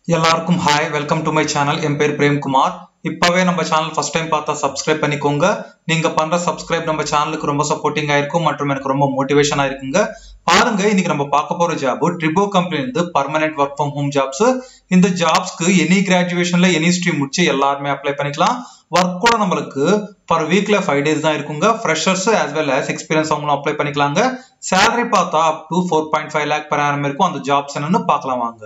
எல்லாருக்கும் hi welcome to my channel என் பேர் பிரேம்குமார் இப்பவே நம்ம சேனல் ஃபர்ஸ்ட் டைம் பார்த்தா சப்ஸ்கிரைப் பண்ணிக்கோங்க நீங்க பண்ற சப்ஸ்கிரைப் நம்ம சேனலுக்கு ரொம்ப சப்போர்ட்டிங்கா இருக்கும் மற்றும் எனக்கு ரொம்ப மோட்டிவேஷனா இருக்குங்க பாருங்க இன்னைக்கு நம்ம பார்க்க போற ஜாப் ட்ரிபோ கம்பெனி இருந்து permanent work from home jobs இந்த ஜாப்ஸ்க்கு எனி கிராஜுவேஷன்ல எனி ஸ்ட்ரீம் முடிச்சு எல்லாருமே அப்ளை பண்ணிக்கலாம் ஒர்க் கூட நம்மளுக்கு பர் வீக்ல ஃபைவ் டேஸ் தான் இருக்குங்க freshers as well as experience அவங்களும் அப்ளை பண்ணிக்கலாங்க சேலரி பார்த்தா up to four point five lakh per annum இருக்கும் அந்த ஜாப்ஸ் என்னன்னு பார்க்கலாம் வாங்க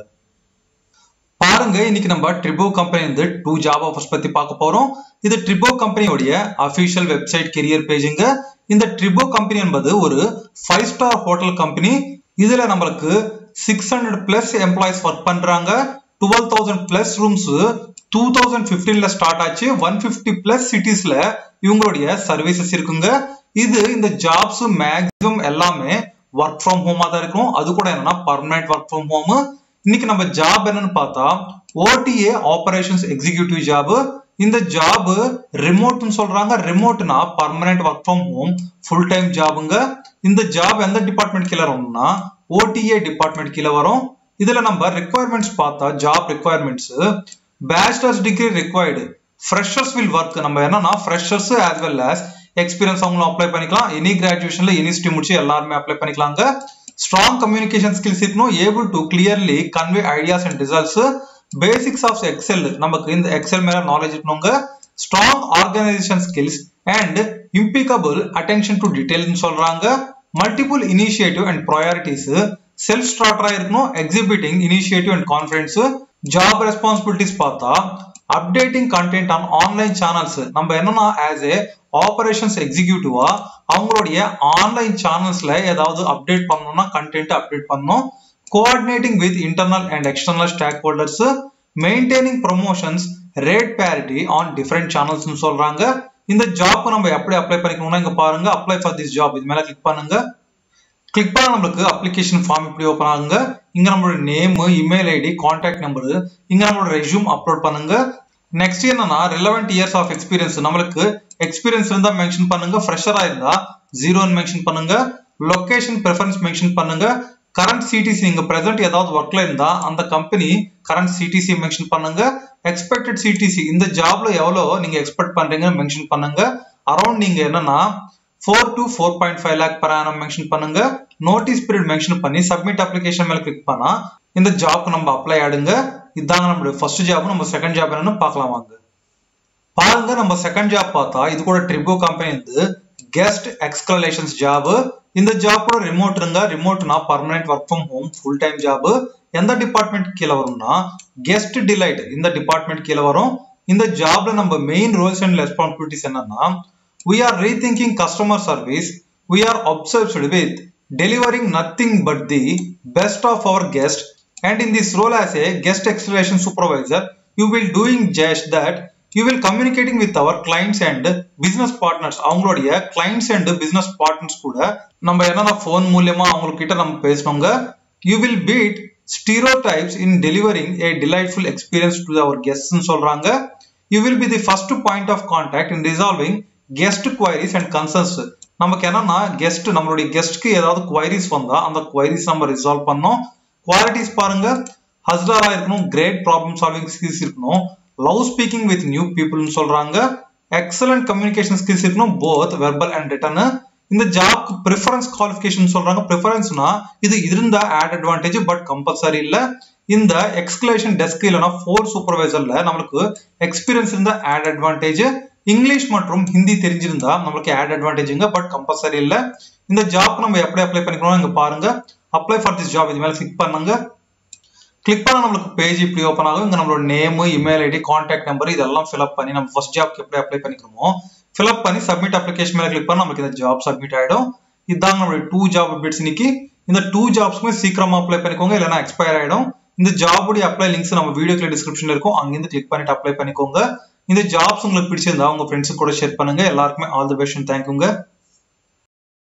பாருங்க இன்னைக்கு நம்ம ட்ரிபோ கம்பெனி வந்து டூ ஜாப் ஆஃபர்ஸ் பத்தி பார்க்க போறோம் இது ட்ரிபோ கம்பெனியோடைய அபிஷியல் வெப்சைட் கெரியர் பேஜுங்க இந்த ட்ரிபோ கம்பெனி என்பது ஒரு ஃபைவ் ஸ்டார் ஹோட்டல் கம்பெனி இதுல நம்மளுக்கு six hundred plus employees work பண்றாங்க twelve thousand plus rooms two thousand பிப்டீன்ல ஸ்டார்ட் ஆச்சு ஒன் பிப்டி பிளஸ் சிட்டிஸ்ல இவங்களுடைய சர்வீசஸ் இருக்குங்க இது இந்த ஜாப்ஸ் மேக்ஸிமம் எல்லாமே ஒர்க் ஃப்ரம் ஹோமா தான் இருக்கும் அது கூட என்னன்னா பர்மனெண்ட் ஒர்க் ஃப்ரம் ஹோம் இன்னைக்கு நம்ம ஜாப் என்னன்னு பார்த்தா ஓடிஏ ஆபரேஷன்ஸ் எக்ஸிகியூட்டிவ் ஜாப் இந்த ஜாப் ரிமோட்னு சொல்றாங்க ரிமோட்னா permanent work from home full time ஜாபுங்க இந்த ஜாப் எந்த டிபார்ட்மெண்ட் கீழே வரும்னா ஓடிஏ டிபார்ட்மெண்ட் கீழே வரும் இதுல நம்ம ரெக்குவயர்மெண்ட்ஸ் பார்த்தா job requirements bachelors degree required freshers will work நம்ம என்னன்னா freshers as well as experience அவங்களும் அப்ளை பண்ணிக்கலாம் எனி கிராஜுவேஷன்ல எனி ஸ்ட்ரீம் முடிச்சு எல்லாருமே அப்ளை பண்ணிக்கலாங்க ஸ்ட்ராங் கம்யூனிகேஷன் ஸ்கில்ஸ் இருக்கணும் able to clearly convey ideas and results basics of excel நமக்கு இந்த எக்ஸல் மேல நாலேஜ் இருக்கணுங்க strong organisation skills and impeccable attention to டீடைல்னு சொல்றாங்க multiple initiative and priorities self ஸ்டார்டரா இருக்கணும் exhibiting initiative and confidence job responsibilities பார்த்தா updating content on online channels நம்ம என்னன்னா ஆஸ் ஏ ஆபரேஷன்ஸ் எக்ஸிக்யூட்டிவா அவங்களுடைய ஆன்லைன் சேனல்ஸ்ல ஏதாவது அப்டேட் பண்ணணும்னா கண்டென்ட் அப்டேட் பண்ணணும் coordinating with internal and external stakeholders maintaining promotions rate parity on different channels சொல்றாங்க இந்த job நம்ம எப்படி அப்ளை பண்ணிக்கணும்னா இங்க பாருங்க அப்ளை ஃபார் திஸ் ஜாப் இது மேல கிளிக் பண்ணுங்க கிளிக் பண்ண நம்மளுக்கு அப்ளிகேஷன் ஃபார்ம் இப்படி ஓப்பன் ஆகுங்க இங்க நம்மளோட name email ID contact number இங்க நம்மளோட ரெஸ்யூம் அப்லோட் பண்ணுங்க நெக்ஸ்ட் என்னன்னா ரிலவெண்ட் இயர்ஸ் ஆஃப் எக்ஸ்பீரியன்ஸ் நம்மளுக்கு எக்ஸ்பீரியன்ஸ் இருந்தா மென்ஷன் பண்ணுங்க ஃப்ரெஷரா இருந்தா ஜீரோன்னு மென்ஷன் பண்ணுங்க லொகேஷன் ப்ரெஃபரன்ஸ் மென்ஷன் பண்ணுங்க கரண்ட் சிடிசி நீங்க பிரசன்ட் ஏதாவது ஒர்க்ல இருந்தா அந்த கம்பெனி கரண்ட் சிடிசி மென்ஷன் பண்ணுங்க எக்ஸ்பெக்டட் சிடிசி இந்த ஜாப்ல எவ்வளவு நீங்க எக்ஸ்பெக்ட் பண்றீங்கன்னு மென்ஷன் பண்ணுங்க அரௌண்ட் நீங்க என்னன்னா four to four point five lakh per annum mention பண்ணுங்க நோட்டீஸ் பீரியட் மென்ஷன் பண்ணி சப்மிட் அப்ளிகேஷன் மேல கிளிக் பண்ணா இந்த ஜாப்க்கு நம்ம அப்ளை ஆடுங்க இதாங்க நம்மளுடைய ஃபர்ஸ்ட் ஜாப் நம்ம செகண்ட் ஜாப் என்னன்னு பார்க்கலாம் வாங்க பாருங்க நம்ம செகண்ட் ஜாப் பார்த்தா இது கூட ட்ரிபோ கம்பெனி வந்து கெஸ்ட் எக்ஸ்கலேஷன்ஸ் ஜாப் இந்த ஜாப் கூட ரிமோட் இருங்க ரிமோட்னா permanent work from home full time job எந்த டிபார்ட்மெண்ட் கீழே வரும்னா கெஸ்ட் டிலைட் இந்த டிபார்ட்மெண்ட் கீழே வரும் இந்த ஜாப்ல நம்ம மெயின் ரோல்ஸ் அண்ட் ரெஸ்பான்சிபிலிட்டிஸ் என்னன்னா we are rethinking customer service we are obsessed with delivering nothing but the best of our guest and in this role as a guest exploration supervisor you will doing just that you will communicating with our clients and business partners அவங்களுடைய clients and business partners கூட நம்ம என்னன்னா phone மூலியமா அவங்க கிட்ட நம்ம பேசணுங்க you will beat stereotypes in delivering a delightful experience to our guests னு சொல்றாங்க you will be the first point of contact in resolving guest queries and concerns நமக்கு என்னன்னா கெஸ்ட் நம்மளுடைய கெஸ்ட்க்கு ஏதாவது குவைரிஸ் வந்தா அந்த குவைரிஸ் நம்ம ரிசால்வ் பண்ணோம் குவாலிட்டிஸ் பாருங்க ஹஸ்டரா இருக்கணும் கிரேட் ப்ராப்ளம் சால்விங் ஸ்கில்ஸ் இருக்கணும் லவ் ஸ்பீக்கிங் வித் நியூ பீப்புள்னு சொல்றாங்க எக்ஸலண்ட் கம்யூனிகேஷன் ஸ்கில்ஸ் இருக்கணும் போத் வெர்பல் அண்ட் ரிட்டன் இந்த ஜாப்க்கு ப்ரிஃபரன்ஸ் குவாலிஃபிகேஷன் சொல்றாங்க ப்ரிஃபரன்ஸ்னா இது இருந்தா ஆட் அட்வான்டேஜ் பட் கம்பல்சரி இல்ல இந்த எக்ஸ்கலேஷன் டெஸ்க் இல்லைன்னா ஃபோர் சூப்பர்வைசர்ல நம்மளுக்கு எக்ஸ்பீரியன்ஸ் இருந்தா ஆட் அட்வான்டேஜ் இங்கிலீஷ் மற்றும் ஹிந்தி தெரிஞ்சிருந்தா நம்மளுக்கு ஆட் அட்வான்டேஜுங்க பட் கம்பல்சரி இல்ல இந்த ஜாப் நம்ம எப்படி அப்ளை பண்ணிக்கணும் இங்க பாருங்க அப்ளை ஃபார் திஸ் ஜாப் இது மேல கிளிக் பண்ணுங்க கிளிக் பண்ணா நம்மளுக்கு பேஜ் இப்படி ஓப்பன் ஆகும் இங்க நம்மளோட name email ID contact number இதெல்லாம் ஃபில்அப் பண்ணி நம்ம ஃபர்ஸ்ட் ஜாப்க்கு எப்படி அப்ளை பண்ணிக்கிறோமோ ஃபில்அப் பண்ணி சப்மிட் அப்ளிகேஷன் மேல கிளிக் பண்ணா நமக்கு இந்த ஜாப் சப்மிட் ஆயிடும் இதாங்க நம்மளுடைய டூ ஜாப் அப்டேட்ஸ் இன்னைக்கு இந்த டூ ஜாப்ஸ்க்குமே சீக்கிரமா அப்ளை பண்ணிக்கோங்க இல்லைன்னா எக்ஸ்பயர் ஆயிடும் இந்த ஜாபுடைய அப்ளை லிங்க்ஸ் நம்ம வீடியோக்குள்ள டிஸ்கிரிப்ஷன்ல இருக்கும் அங்கிருந்து கிளிக் பண்ணிட்டு அப்ளை பண்ணிக்கோங்க இந்த ஜாப்ஸ் உங்களுக்கு பிடிச்சிருந்தா உங்க ஃப்ரெண்ட்ஸ் கூட ஷேர் பண்ணுங்க எல்லாருக்குமே ஆல் தி பெஸ்ட் தேங்க்யூங்க